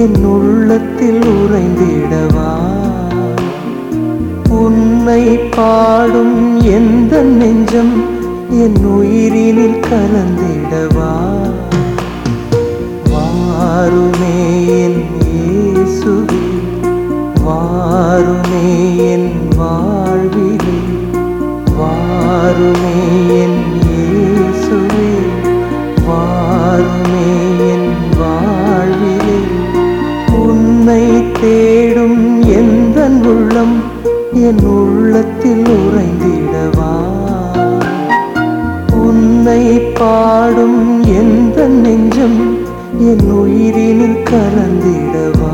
என் உள்ளத்தில் உறைந்திடவா உன்னை பாடும் எந்த நெஞ்சம் என் உயிரினில் கலந்திடவா வாருமே என் இயேசுவே வாருமே என் வாழ்விலே வாருமே என் இயேசுவே வாருமே என் வாழ்விலே உன்னை தேடும் எந்த உள்ளம் என் உள்ளத்தில் உறைந்திடவா உன்னை பாடும் எந்த நெஞ்சம் என் உயிரினில் கலந்திடவா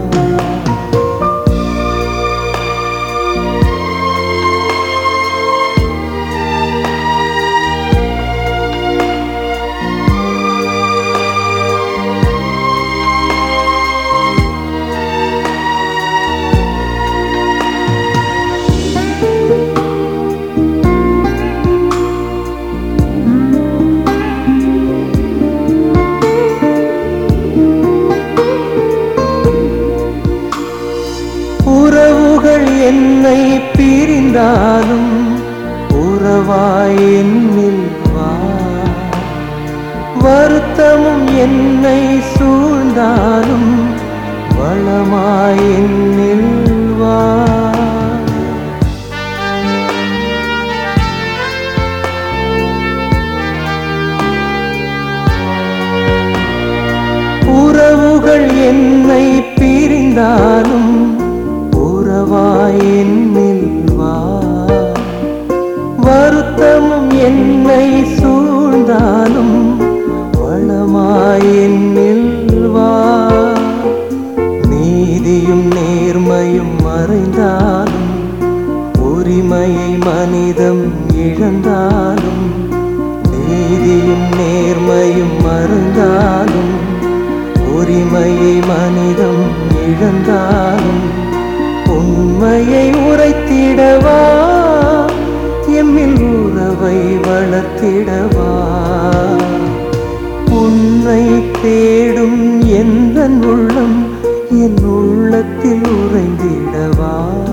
உறவுகள் என்னை பிரிந்தாலும் உறவாய் என்னில் வா வருத்தமும் என்னை சூழ்ந்தாலும் வளமாய் என்னில் வா உறவுகள் என்னை பிரிந்தாலும் உறவாய் என்னில் வா வருத்தமும் என்னை சூழ்ந்தாலும் வளமாய் என்னில் வா நீதியும் நேர்மையும் மறைந்தாலும் உரிமையை மனிதம் இழந்தாலும் நீதியும் நேர்மையும் மறந்தாலும் உரிமையை மனிதம் இழந்தாலும் உண்மையை உரைத்திடவா எம்மில் உறவை வளர்த்திடவா உன்னை தேடும் எந்த உள்ளம் என் உள்ளத்தில் உறைந்திடவா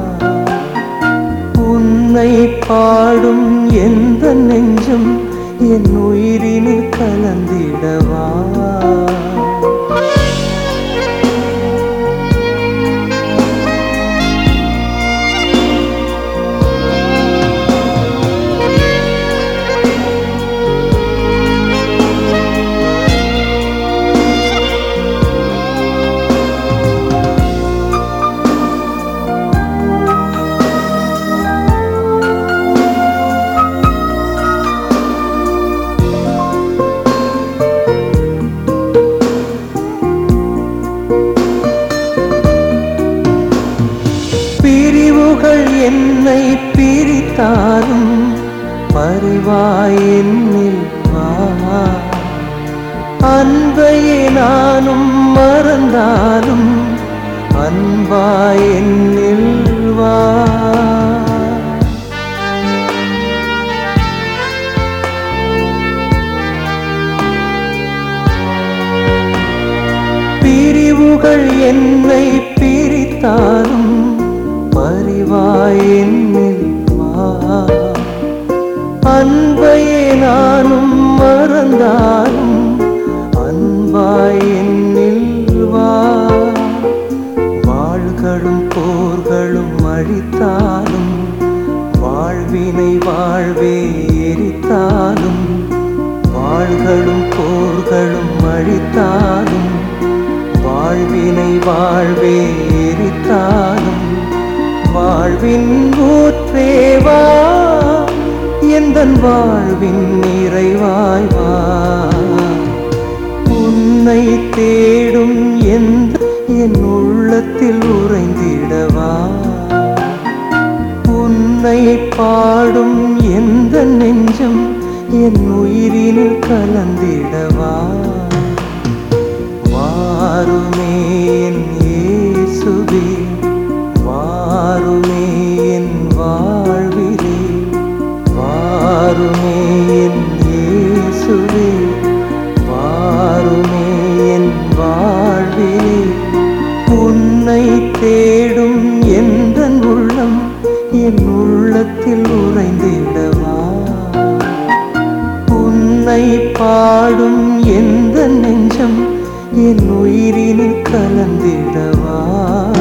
உன்னை பாடும் எந்த நெஞ்சம் என் உயிரினில் கலந்திடவா பிரிவுகள் என்னை பிரித்தாலும் பரிவாய் என்னில் வா அன்பையே நானும் மறந்தாலும் அன்பாய் என்னில் வா பிரிவுகள் என்னை பிரித்தாலும் பரிவாய் என்னில் வா அன்பையே நானும் மறந்தாலும் அன்பாய் என்னில் வா வாழ்களும் போர்களும் அழித்தாலும் வாழ்வினை வாழ்வே எரித்தாலும் வாழ்களும் போர்களும் அழித்தாலும் வாழ்வினை வாழ்வே எரித்தாலும் வாழ்வின் ஊற்றேவா எந்தன் வாழ்வின் நிறைவாய் வா உன்னை தேடும் எந்த என் உள்ளத்தில் உறைந்திடவா உன்னை பாடும் எந்த நெஞ்சம் என் உயிரினில் கலந்திடவா வாருமே என் இயேசுவே வாருமே என் வாழ்விலே வாருமே என் இயேசுவே வாருமே என் வாழ்விலே என் உள்ளத்தில் உறைந்திடவா உன்னை பாடும் எந்த நெஞ்சம் என் உயிரினில் கலந்திடவா